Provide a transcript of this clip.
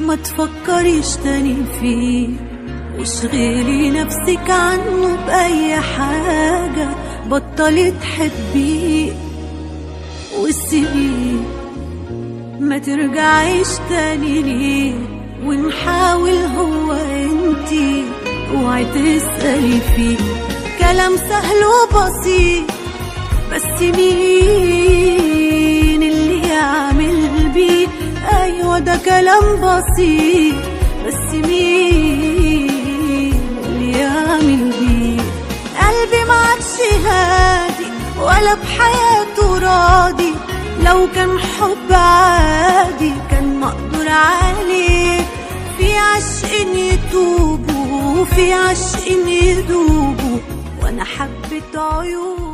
ما تفكريش تاني فيه واشغلي نفسك عنه بأي حاجة بطلي تحبيه وسيبيه ما ترجعيش تاني ليه ونحاول هو انتي اوعي تسألي فيه كلام سهل وبسيط بس مين اللي يعمل بيه ايوه ده كلام بسيط بس مين اللي يعمل بيه قلبي ما عادش هادي ولا بحياته راضي لو كان حب عادي كان مقدور عليه في عشق يتوبوا وفي عشق يدوبوا وانا حبيت عيوب